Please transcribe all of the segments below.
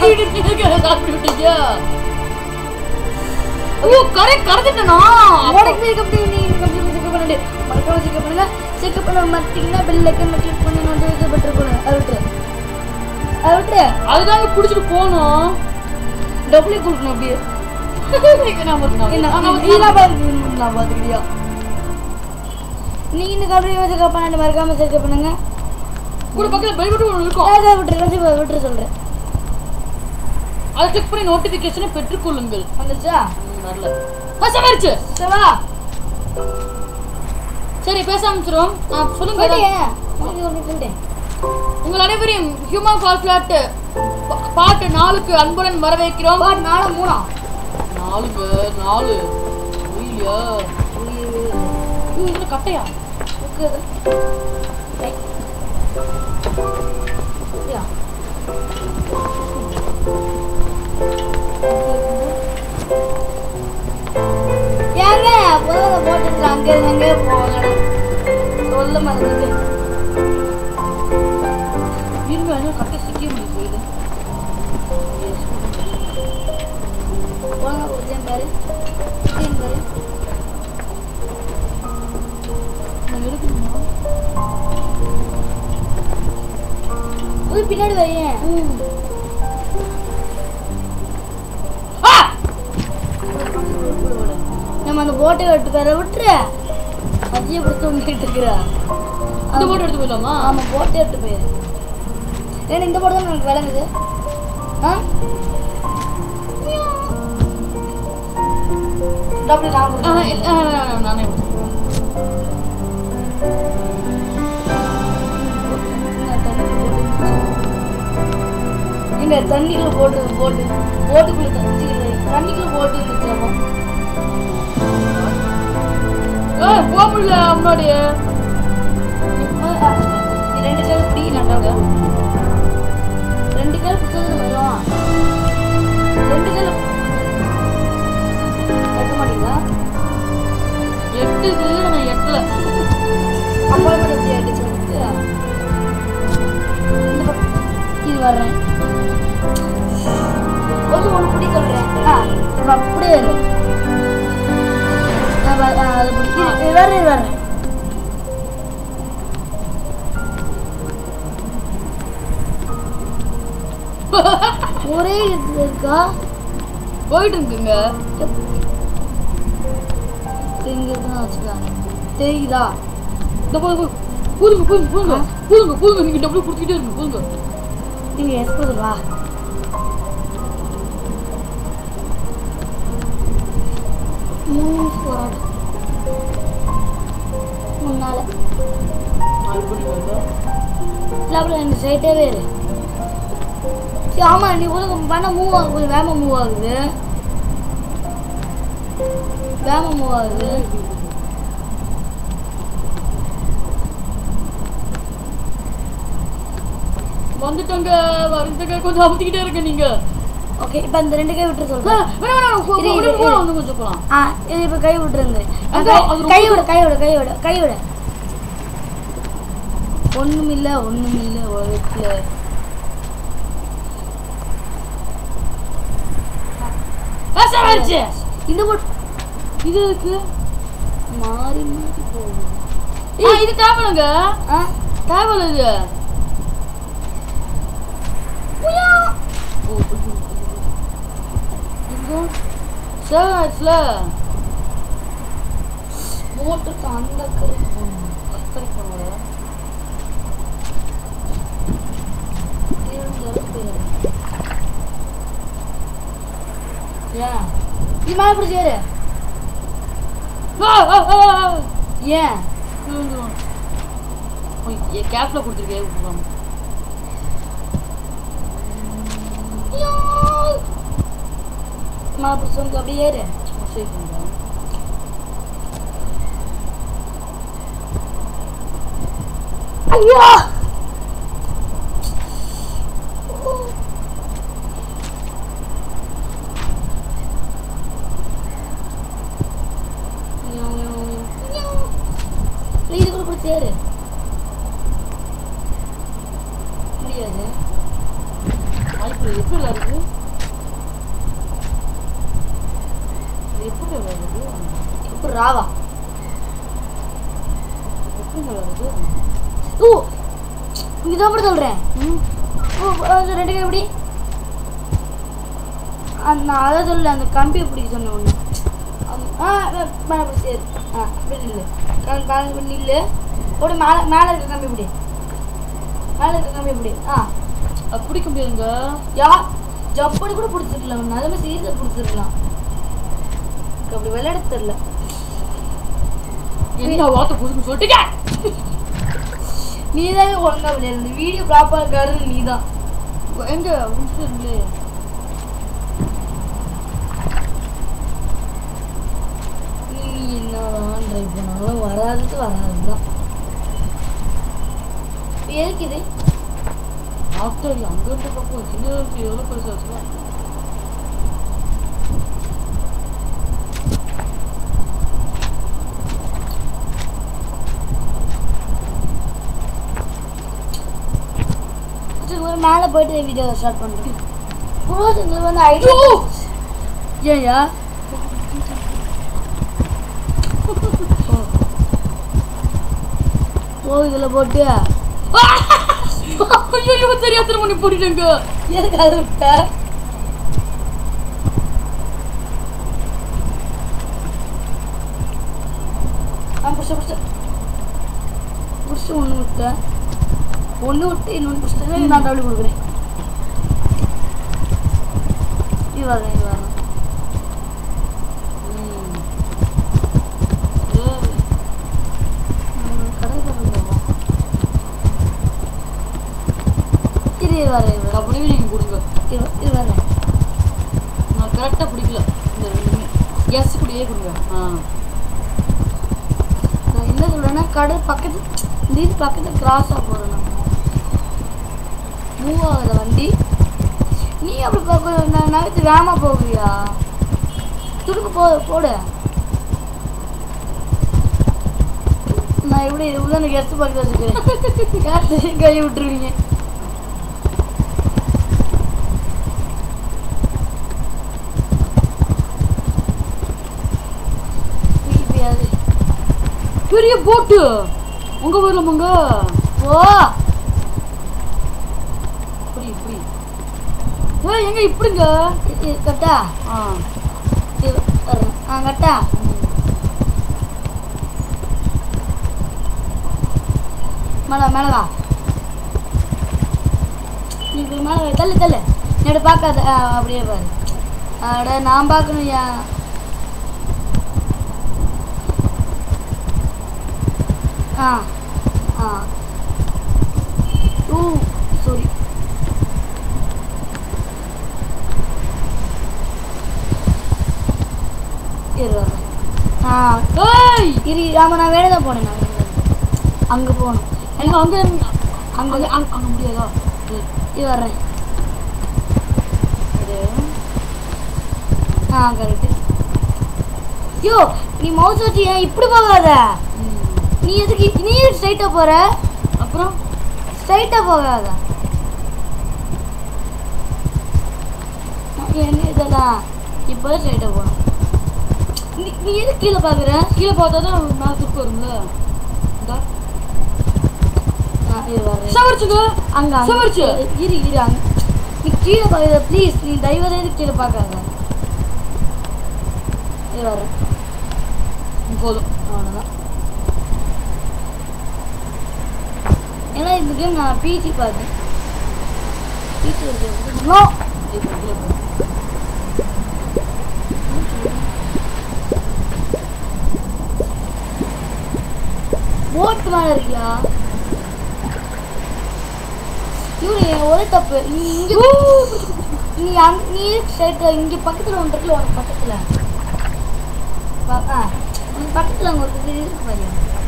தள்ளி விட்டு சாப்பிட்டு விட்டீங்க ஐயோ கரை கடந்துட்டனா உனக்கு மேக்கப் பண்ணி நீங்க கம்ப்ளீட் செக் பண்ணிட்டு மறக்காம செக் பண்ணுங்க செக் பண்ண மாட்டீங்கன்னா பெல் ஐக்கன் கிளிக் பண்ணி நோட்டிஃபிகேஷன் பட்டு போடுங்க அது விட்டுரு அது விட்டுரு அதுதாங்க குடிச்சிட்டு போனோம் டபுளே கொடுக்கணும் அப்படியே நான் நீதான் பாருங்க நான் பார்த்துக்கிட்டியா நீங்க இந்த கம்பெனி செக் பண்ணாண்டு மறக்காம செக் பண்ணுங்க கூட பக்கத்துல பெல் பட்டன் ஒன்று இருக்கும் அதை விட்டுரு விட்டுரு சொல்றேன் அதை கிளிக் பண்ணி நோட்டிபிகேஷனை பெற்றுக்கொள்ளுங்கள் வந்துச்சா ம், வரல கஷ்டமாயிருச்சு சவா சரி பேச ஆரம்பிச்சிரும் ஆ, சொல்லுங்க போயிட்டேன் உனக்கு ஒன்று சொல்லிட்டேன் உங்கள் அனைவரையும் ஹியூமன் ஃபால் ஃபிளாட் பாட்டு நாளுக்கு அன்புடன் வரவேற்கிறோம் பாட் நாலு மூணா நாலுங்க நாலு இல்லையா இதுல கட்டையா இருக்குது ரைட் யா ஏங்க முதல்ல போட்டுட்டு அங்க இருந்து அங்கே போவாங்க சொல்ல மாதிரி இருங்க இன்னும் கட்டை சிக்க முடியும் போயிடு போங்க ஒரு டைம் பாரு டைம் பாரு நான் எடுக்கணுமா ஒரு பின்னாடி வரேன் ஆ! நம்ம அந்த போட்டை விட்டு வர விட்டுரு மதிய பிடிச்சி வந்துட்டு இருக்கிறா இந்த போட்டு எடுத்து போயிடலாமா ஆமா போட்டே எடுத்து போயிரு ஏன்னா இந்த போட்டு தான் எனக்கு விளங்குது ஆ டபுள் நான் ஆ, கொடுத்தேன். இல்ல, ஆ, ஆ, ஆ, நானே எடுத்து. இங்க தண்ணிக்குள்ள போட்டு போட்டு போட்டுக்குள்ள தண்ணி தண்ணிக்குள்ள போட்டு இருந்துச்சாமா ஏய், போக முடியல முன்னாடி ரெண்டு கால் பிடி நட்டாங்க ரெண்டு கால் பிடிச்சது வரும் ரெண்டு கால் கட்ட மாட்டீங்களா எட்டுது நான் எட்டல அப்பா கூட எப்படி அடிச்சு வந்து இந்த பக்கம் இது வர்றேன் ஒரு ஒன்று பிடி சொல்றேன் ஆ இப்ப அப்படியே இரு ஆ, வ- ஆ, அது பிடி இது- இது வர்றேன் இது வர்றேன் ஒரே இது இருக்கா போயிட்டு இருக்குங்க இங்க தான் வச்சுக்கலாம் தெரியுதா இந்த போ- போ- பூதுங்க பூதுங்க பூதுங்க பூதுங்க பூதுங்க நீங்க டபுள் கொடுத்துக்கிட்டே இருங்க பூதுங்க நீங்க எஸ்போது வா மூணு போராடு முன்னால நாலு படி வருதா இல்லை ரெண்டு சைட்டாகவே இரு சரி ஆமா நீ உலகம் பண்ண மூவ் ஆகுது கொஞ்சம் வேகமாக மூவ் ஆகுது வேகமாக மூவ் ஆகுது வந்துட்டோங்க வந்துங்க கொஞ்சம் அமுத்திக்கிட்டே இருங்க நீங்க ஓகே இப்போ இந்த ரெண்டு கை விட்டு ஆ, சொல்றேன் வேணாம் வேணாம் போ- இரு, போ- இரு, அப்படியே போலாம், இரு. வந்து கொஞ்சம் போலாம் ஆ இது இப்போ கை விட்டுருந்து அது- அது ரொம்ப- கை விட கை விட கை விட கை விட ஒண்ணுமில்ல ஒண்ணுமில்ல உலகத்துல கஷ்டமாயிருச்சு இந்த போட் இது இருக்கு மாறி மாறி போகுது ஆ, இது தேவைங்க ஆ தேவையில்ல இது புயா ஓ, புரியுது, புரியுது. இங்க சேவ் ஆயிடுச்சுல போட்டுக்கு அந்த கை கரெக்ட் பண்ணுங்க ஏன் இது மேலே பிடிச்சி ஏறு ஆ, ஆ, ஆ, ஆ. ஏன் விழுந்துரும். ஓய், என் கேப்ல கொடுத்துருக்கேன் விட்டுருவாங்க மேலே பிடிச்சி வந்து அப்படியே ஏறு சரி பண்ணுறேன் ஐயா இது கூட பிடிச்சி ஏறு முடியாது வாய்ப்பு இது எப்படி வருது இது எப்படி வருது எப்படி ராவா எப்படி வருது ஓ இதான் மட்டும் சொல்கிறேன் ம் ஓ அது ரெண்டு கை எப்படி அந்த நான் அதை சொல்லல அந்த கம்பியை பிடிக்க சொன்னேன் ஒன்று ஆ மேலே பிடி சரி ஆ அப்படி நில்லு கண் கால் இப்படி நில்லு அப்படி மேலே மேலே இருக்க கம்பி பிடி மேலே இருக்க கம்பி பிடி ஆ அது பிடிக்க முடியாதுங்க யா ஜப்படி கூட பிடிச்சிருக்கலாம் நிலமை சீரியஸாக பிடிச்சிருக்கலாம் எனக்கு அப்படி விளையாட தெரில என்ன வார்த்தை புதுக்கு சொல்லிட்டுங்க நீ தான் ஒழுங்கா விளையாடுறது வீடியோ ப்ராப்பராக இருக்காருன்னு நீ தான் எங்க முடிச்சிருங்களே நீ என்னதான் ட்ரை பண்ணாலும் வராதது வராது தான் எதுக்கு இது ஆஃப்டர் அங்க இருந்த பக்கம் சின்ன எவ்வளோ பெருசா வச்சுக்கோ சரி, ஒரு மேலே போயிட்டு வீடியோ ஸ்டார்ட் பண்ணுறேன் ப்ரோஸ் எங்களுக்கு வந்து ஐடியா ஏயா ஓ இதில் போட்டு ஐயோ தெரியாத மணி போட்டுட்டேங்க எதுக்கு அது விட்ட ஆ பிடிச்ச பிடிச்ச பிடிச்ச ஒன்று விட்ட ஒன்று விட்டு இன்னொன்று பிடிச்சிட்டு நான் டபுள் கொடுக்குறேன் இது வரேன் இது வரேன் ம். இரு இரு வரேன் இரு வரேன். அப்படியே நீங்க கொடுங்க இரு இரு வரேன் நான் கரெக்டாக பிடிக்கல இந்த ரெண்டுமே எஸ் கூடயே கொடுங்க ஆ நான் என்ன சொல்றேன்னா கடல் பக்கத்து இந்த இது பக்கத்துல கிராஸாக போகிறோம் நம்ம மூவ் ஆகுத வண்டி நீ அப்படி பார்க்க நான் நகர்த்து வேகமாக போகுறியா துடுக்கு போ போடு நான் எப்படி உள்ள எனக்கு எஸ்ட் பக்கத்தில் வச்சுக்கிறேன் யார் கை விட்டுருவீங்க எப்படியாவது பெரிய போட்டு உங்க வரலாமாங்க ஓ இப்படி இப்படி ஏ எங்க இப்படிங்க இது கட்டா ஆ இது வரேன் ஆ கட்டா மேலே மேலே வா நீ இப்படி மேலே வா தள்ளு தள்ளு என்னோட பார்க்காத ஆ, அப்படியே பாரு அட நான் பார்க்கணும் யா ஆ ஆ ஊ சாரி இரு வரேன். ஆ ஏய் இரு ஆமாம் நான் வேலை தான் போனேன் நான் அங்கே போகணும் எங்க அங்க அங்க அங்கே அங்க அங்க முடியாதா ஏய், இது வர்றேன் இது ஆ கரெக்டு யோ நீ மவுஸ் வச்சு ஏன் இப்படி போகாத ம். நீ எதுக்கு நீ ஸ்ட்ரைட்டாக போகிற அப்புறம் ஸ்ட்ரைட்டாக போகாத நான் என்ன இதெல்லாம் இப்போ ஸ்ட்ரைட்டாக போகணும் நீ நீ எதுக்கு கீழே பார்க்குற கீழே பார்த்தா தான் மேலே துப்பு வரும்ல இந்தா. ஆ இது வர்றேன் சவரிச்சுங்க அங்க அங்க. சவரிச்சு. இரு இரு அங்க நீ கீழே பார்க்காத ப்ளீஸ் நீ தயவு செய்து கீழே பார்க்காத இது வர போதும் அவ்வளோதான் ஏன்னா இந்த கேம் நான் பிஜி பார்த்தேன் பிஜி ஒரு கேம் நோ இப்போ கீழே போ. போட் மேலே இருக்கியா இவரு என் ஒரே தப்பு நீ இங்கே நீ அங் நீ ஸ்ட்ரைட் இங்கே பக்கத்தில் ஒன்று இருக்குல்ல உனக்கு பக்கத்தில் ப- ஆ உனக்கு பக்கத்தில் அங்கே ஒரு இது இருக்கு பாரு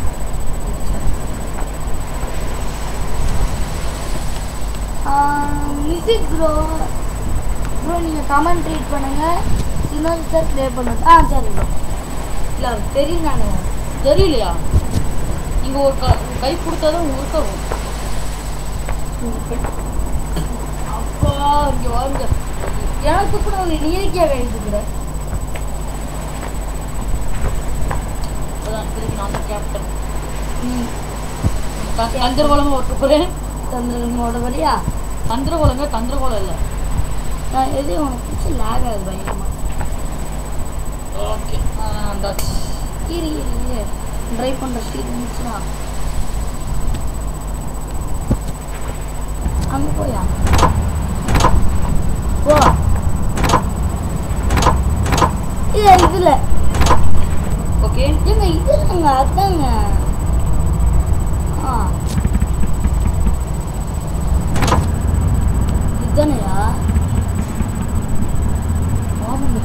மியூசிக் ப்ரோ ப்ரோ நீங்கள் கமெண்ட் ரீட் பண்ணுங்கள் சினோஜ் சார் ப்ளே பண்ணுங்க ஆ சரி ப்ரோ இல்லை அவருக்கு தெரியும் நான் தெரியலையா நீங்க ஒரு க- ஒரு கை கொடுத்தாதான் உங்களுக்கு வரும் அப்பா இங்க வாங்க எனக்கு கூட ஒன்று நீதிக்காக எழுதுக்கிற அதான் திருப்பி நான் தான் கேப்டன் கந்தரகோலமா ஒட்டு போறேன் தந்திரமோட வழியா கந்தரகோலங்க கந்தரகோலம் இல்லை நான் எது உனக்கு பிடிச்சி லேக் ஆகுது பயங்கரமா ஓகே வந்தாச்சு இரு இரு இரு ட்ரை பண்ணுற ஸ்பீட் இருந்துச்சுன்னா அங்கே போயா போ இல்லை இதில் ஓகே ஏங்க இதுலங்க அதாங்க ஆ இதுதானையா ஆமாங்க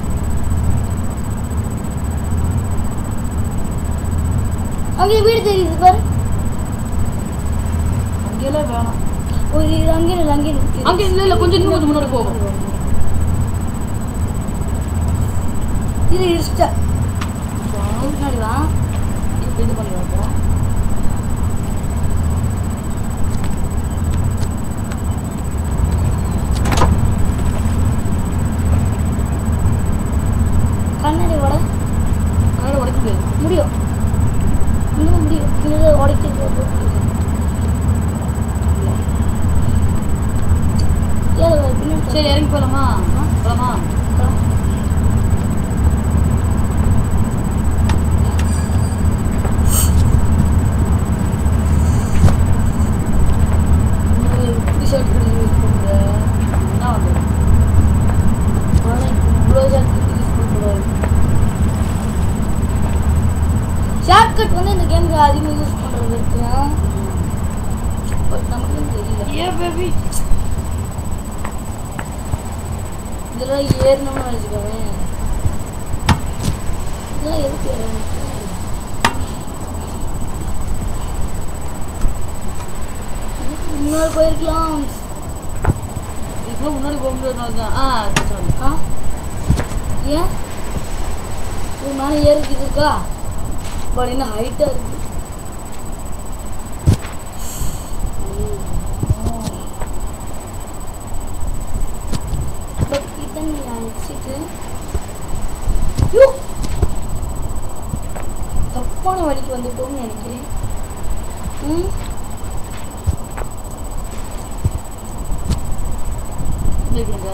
அங்கே வீடு தெரியுது பாரு அங்கெல்லாம் வேணாம் ஒரு இது அங்கே இல்லை அங்கே இருக்கு. அங்க இல்ல, இல்ல, கொஞ்சம் இன்னும் கொஞ்சம் முன்னாடி போகும். இது இடிச்சிட்ட முன்னாடி வா இப்ப இது பண்ணி வைப்போம் கண்ணாடி உட கையில உடைக்க முடியாது முடியும் இன்னும் முடியும் இங்கே உடைக்கிறது ஏதோ பின்னாடி சரி இறங்கி போலாமா போலாமா எப்படி ஷர்ட் பண்ணி யூஸ் பண்ணுற என்ன வந்து ஆனால் இவ்வளோ ஷார்ட் யூஸ் பண்ணக்கூடாது ஷார்ட் கட் வந்து இந்த கேமுக்கு அதிகமாக யூஸ் பண்ணுறது இருக்குன்னா பட் நமக்கு தெரியல ஏ பேபி இதெல்லாம் ஏறணும்னு வச்சுக்கோங்க இதெல்லாம் எதுக்கு ஏறணும் முன்னாடி போயிருக்கலாம் இதுக்கு முன்னாடி போக முடியாதுனால தான் ஆ சரி ஆ ஏன் இது மேலே ஏறிக்கிட்டு இருக்கா பட் என்ன ஹைட்டாக இருக்கு பட் இதை நீ அழைச்சிட்டு யூ! தப்பான வழிக்கு வந்துட்டோம்னு நினைக்கிறேன் ம் கேக்குங்க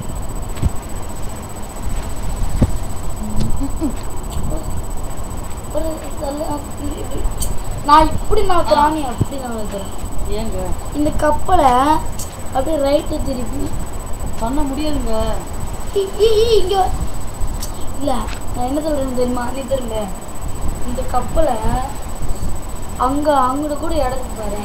ஒரு இதெல்லாம் இப்படி- இப்படி. நான் இப்படி நகர்த்துறான் நீ அப்படி நகர்த்துறேன் ஏங்க இந்த கப்பலை அப்படியே ரைட்டு திருப்பி பண்ண முடியாதுங்க இ- இ- இ- இங்க வா. இல்ல நான் என்ன சொல்றேன் தெரியுமா நீ திரும்ப இந்த கப்பலை அங்க அங்கிட்ட கூட இடத்துக்கு பாரு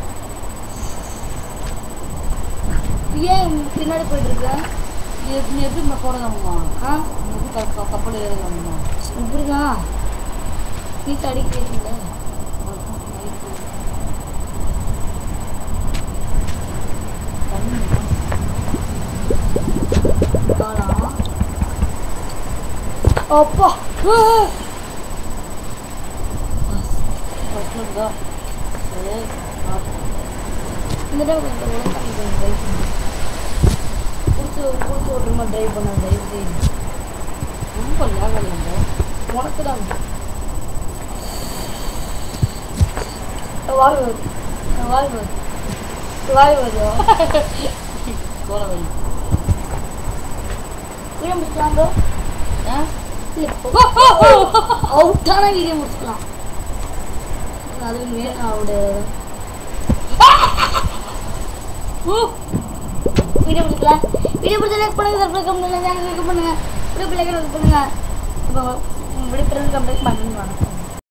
ஏன் பின்னாடி போயிட்டு இருக்க நீ எப்படி நீ எப்படி போடலாமா ஆ நீ எப்படி க- க- கப்பல் ஏறலாமா இப்படிதான் நீ தடிக்கிறீங்கள காணா அப்பா ஆ! ஃபர்ஸ்ட் இருந்தா சரி இந்த தடவை கொஞ்சம் ஒழுங்கா நீ கொஞ்சம் ட்ரைவ் பண்ணு கொடுத்து கொடுத்து ஓட்டுமா ட்ரைவ் பண்ண தயவு செய்து ரொம்ப லேக் ஆகலைங்க உனக்கு தான் வாய் வருது வாய் வருது வாய் வருது போற வழி வீடியோ முடிச்சுக்கலாம் ப்ரோ ஆ இல்லை அவுட்டான வீடியோ முடிச்சுக்கலாம் அது வேணும் அவட வீடியோ முடிச்சுக்கலாம் வீடியோ பிடிச்ச லைக் பண்ணுங்க சப்ஸ்கிரைப் பண்ணுங்க சேனல் லைக் பண்ணுங்க வீடியோ பிள்ளைங்க லைக் பண்ணுங்க இப்போ விடுப்பிறது கம்ப்ளீட் பண்ணணும் வணக்கம்